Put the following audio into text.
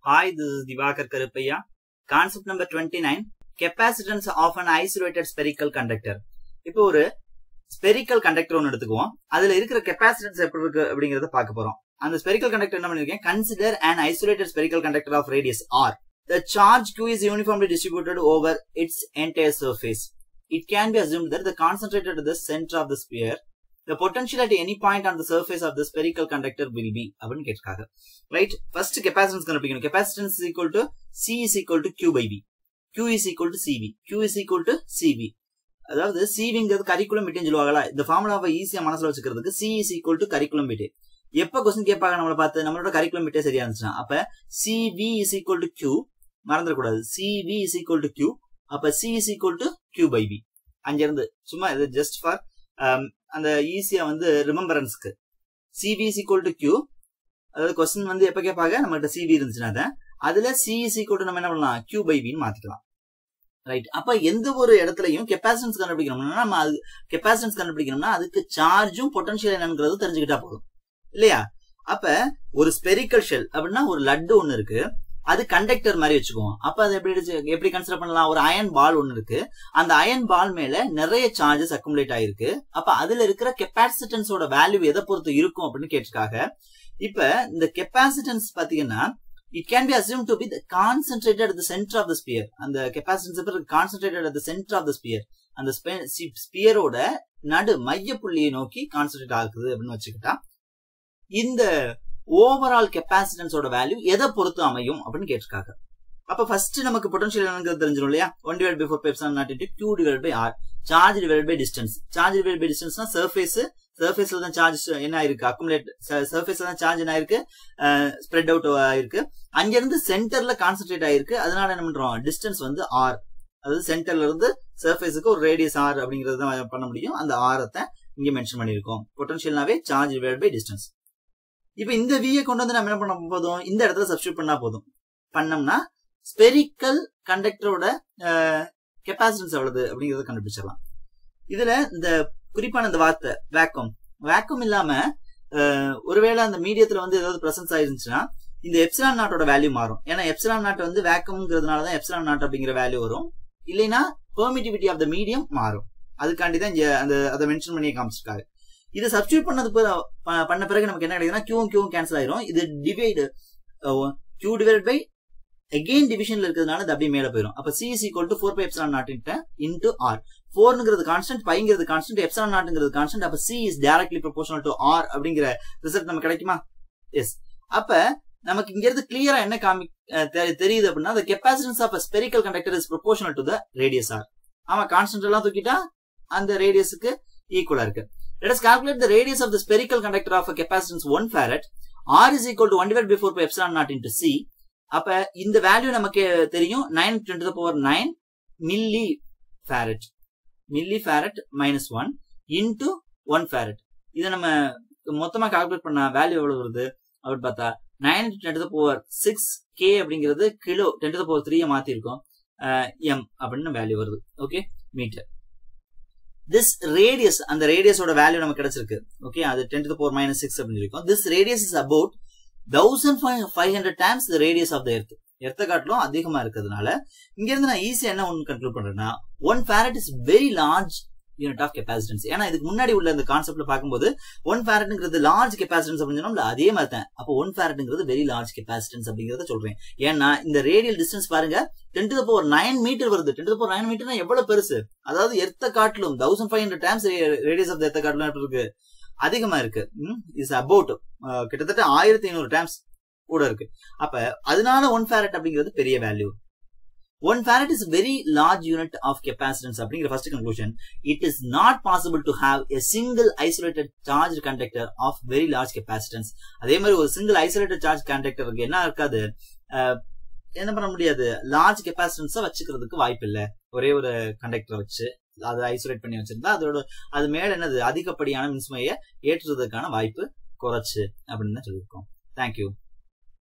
Hi, this is Divakar Karupaya. Concept number 29. Capacitance of an isolated spherical conductor. இப்போ ஒரு spherical conductor ஒன்று எடுத்துக்குவோம் அதுல இருக்கிற கெப்பாசிட்டன்ஸ் எப்படி இருக்கு அப்படிங்கறத பார்க்க போறோம் அந்த ஸ்பெரிக்கல் கண்டக்டர் என்ன பண்ணிருக்கேன் consider and isolated spherical conductor of radius R the charge q is uniformly distributed over its entire surface. It can be assumed that the concentrated at the center of the sphere the potential at any point on the surface of the spherical conductor will be அப்படின்னு கேட்டிருக்காங்க right first capacitance கண்டுபிடிக்கணும் capacitance is equal to C is equal to Q by V Q is equal to CV Q is equal to CV அதாவது சிவிங்கிறது curriculum மீட்டேன்னு சொல்லுவாங்களா இந்த ஃபார்முலாவை ஈஸியா மனசுல வச்சுக்கிறதுக்கு C is equal to curriculum vitae எப்ப கொஸ்டின் கேட்பாங்க நம்மளை பார்த்து நம்மளோட கரிக்குலம் மீட்டே சரியா இருந்துச்சுன்னா அப்ப CV is equal to Q மறந்துடக்கூடாது CV is equal to Q அப்ப C is equal to Q by V அங்கிருந்து சும்மா இது ஜஸ்ட் ஃபார் அந்த ஈஸியா வந்து ரிமெம்பரன்ஸ்க்கு CV is equal to Q அதாவது கொஸ்டின் வந்து எப்ப கேட்பாங்க நம்மகிட்ட சிவி இருந்துச்சுன்னா தான் அதுல சி இஸ் ஈக்குவல் டு நம்ம என்ன பண்ணலாம் கியூ பை வின்னு மாத்திக்கலாம் ரைட் அப்ப எந்த ஒரு இடத்துலயும் கெப்பாசிட்டன்ஸ் கண்டுபிடிக்கணும்னா நம்ம அது கெப்பாசிட்டன்ஸ் கண்டுபிடிக்கணும்னா அதுக்கு சார்ஜும் பொட்டன்ஷியல் என்னங்கிறது தெரிஞ்சுக்கிட்டா போதும் இல்லையா அப்ப ஒரு ஸ்பெரிக்கல் ஷெல் அப்படின்னா ஒரு லட்டு ஒண்ணு இருக்கு அது கண்டக்டர் மாதிரி வச்சுக்குவோம் அப்ப அது எப்படி எப்படி கன்சிடர் பண்ணலாம் ஒரு அயன் பால் ஒன்னு இருக்கு அந்த அயன் பால் மேல நிறைய சார்ஜஸ் அக்குமுலேட் ஆயிருக்கு அப்ப அதுல இருக்கிற கெப்பாசிட்டன்ஸோட வேல்யூ எதை பொறுத்து இருக்கும் அப்படின்னு கேட்டிருக்காங்க இப்ப இந்த கெப்பாசிட்டன்ஸ் பாத்தீங்கன்னா it can be assume to be concentrated at the centre of the sphere அந்த capacitance concentrated at the centre of the sphere அந்த ஸ்பியரோட நடு மைய புள்ளியை நோக்கி கான்சென்ட்ரேட் ஆகுது அப்படின்னு வச்சுக்கிட்டா இந்த ஓவரால் கெப்பாசிட்டன்ஸோட வேல்யூ எதை பொறுத்து அமையும் அப்படின்னு கேட்டிருக்காங்க அப்ப ஃபர்ஸ்ட் நமக்கு பொட்டன்ஷியல் என்னங்கிறது தெரிஞ்சிடும் இல்லையா one divide by four epsilon naught into Q divide by R charge divide by distance charge divide by டிஸ்டன்ஸ்னா சர்ஃபேஸ் சர்ஃபேஸ்ல தான் சார்ஜ் என்ன ஆயிருக்கு அக்குமுலேட் சர்ஃபேஸ்ல தான் சார்ஜ் என்ன ஆயிருக்கு ஸ்ப்ரெட் அவுட் ஆயிருக்கு அங்கிருந்து சென்டர்ல கான்சென்ட்ரேட் ஆயிருக்கு அதனால என்ன பண்றோம் டிஸ்டன்ஸ் வந்து ஆர் அதாவது சென்டர்ல இருந்து சர்ஃபேஸுக்கு ஒரு ரேடியஸ் ஆர் அப்படிங்கறது தான் பண்ண முடியும் அந்த ஆரத்தை இங்க மென்ஷன் பண்ணிருக்கோம் பொட்டன்ஷியல்னாவே சார்ஜ் டிவைட் பை டிஸ்டன்ஸ் இப்ப இந்த வியை கொண்டு வந்து நம்ம என்ன பண்ண போதும் இந்த இடத்துல சப்ஸ்டியூட் பண்ணா போதும் பண்ணோம்னா ஸ்பெரிக்கல் கண்டக்டரோட கெப்பாசிட்டன்ஸ் எவ்வளவு அப்படிங்கறத கண்டுபிடிச்சிடலாம் இதுல இந்த குறிப்பான இந்த வார்த்தை வேக்கம் வேக்கம் இல்லாம ஒருவேளை அந்த மீடியத்துல வந்து ஏதாவது பிரசன்ஸ் ஆயிருந்துச்சுன்னா இந்த எப்சிலான் நாட்டோட வேல்யூ மாறும் ஏன்னா எப்சிலான் நாட் வந்து வேக்கம்ங்கிறதுனாலதான் எப்சிலான் நாட் அப்படிங்கிற வேல்யூ வரும் இல்லைன்னா பெர்மிட்டிவிட்டி ஆஃப் த மீடியம் மாறும் அதுக்காண்டி தான் அந்த அதை மென்ஷன் பண்ணி காமிச்சிருக்காரு இதை சப்ஸ்டியூட் பண்ணது பண்ண பிறகு நமக்கு என்ன கிடைக்குதுன்னா கியூவும் கியூவும் கேன்சல் ஆயிரும் இது divide Q divide by again டிவிஷன்ல இருக்கிறதுனால அது அப்படியே மேல போயிடும் அப்ப C is equal to four by epsilon naught into R ஃபோர்ங்கிறது கான்ஸ்டன்ட் பைங்கிறது கான்ஸ்டன்ட் எப்சலான் நாட்ங்கிறது கான்ஸ்டன்ட் அப்ப C is directly proportional to R அப்படிங்கிற ரிசல்ட் நமக்கு கிடைக்குமா எஸ் அப்ப நமக்கு இங்க இருந்து கிளியரா என்ன காமி தெரியுது அப்படின்னா the capacitance of a spherical conductor is proportional to the radius r ஆமா கான்ஸ்டன்ட் எல்லாம் தூக்கிட்டா அந்த ரேடியஸுக்கு ஈக்குவலா இருக்கு let us calculate the radius of the spherical conductor of a capacitance 1 farad r is equal to 1 divided by 4 pi epsilon naught into c அப்ப இந்த value நமக்கு தெரியும் 9 10 to the power 9 milli farad milli farad minus one into one farad இதை நம்ம மொத்தமா calculate பண்ண value எவ்வளவு வருது அப்படின்னு பார்த்தா nine ten to power six K அப்படிங்கிறது கிலோ டென் டு பவர் த்ரீயை மாத்திருக்கோம் எம் அப்படின்னு வேல்யூ வருது ஓகே மீட்டர் திஸ் ரேடியஸ் அந்த ரேடியஸோட வேல்யூ நமக்கு கிடைச்சிருக்கு ஓகே அது ten to power minus six அப்படின்னு இருக்கும் this radius is about thousand five hundred times the radius of the earth எர்த்த காட்டிலும் அதிகமா இருக்கிறதுனால இங்க இருந்து நான் ஈஸியா என்ன ஒன்று கன்க்ளூட் பண்றேன்னா one farad is very large unit of capacitance ஏன்னா இதுக்கு முன்னாடி உள்ள இந்த கான்செப்ட்ல பார்க்கும்போது ஒன் ஃபேரட்ங்கிறது லார்ஜ் கெப்பாசிட்டன்ஸ் அப்படின்னு சொன்னா அதே மாதிரி தான் அப்போ ஒன் ஃபேரட்ங்கிறது வெரி லார்ஜ் கெப்பாசிட்டன்ஸ் அப்படிங்கறத சொல்றேன் ஏன்னா இந்த ரேடியல் டிஸ்டன்ஸ் பாருங்க ten to power nine metre வருது டென் டு பவர் நைன் மீட்டர்னா எவ்வளவு பெருசு அதாவது எர்த்த காட்டிலும் thousand five hundred times radius of எர்த்த காட்டிலும் இருக்கு அதிகமா இருக்கு இஸ் அபவுட் கிட்டத்தட்ட ஆயிரத்தி ஐநூறு டைம்ஸ் கூட இருக்கு அப்ப அதனால ஒன் ஃபேரட் அப்படிங்கிறது பெரிய value one farad is very large unit of capacitance அப்படிங்கிற first conclusion it is not possible to have a single isolated charge conductor of very large capacitance அதே மாதிரி ஒரு சிங்கிள் ஐசோலேட்டட் சார்ஜ் கண்டக்டருக்கு என்ன இருக்காது என்ன பண்ண முடியாது லார்ஜ் கெப்பாசிட்டன்ஸை வச்சுக்கிறதுக்கு வாய்ப்பு இல்லை ஒரே ஒரு கண்டக்டரை வச்சு அதை ஐசோலேட் பண்ணி வச்சிருந்தா அதோட அது மேல என்னது அதிகப்படியான மின்சுமையை ஏற்றுறதுக்கான வாய்ப்பு குறைச்சு அப்படின்னு தான் சொல்லியிருக்கோம் தேங்க்யூ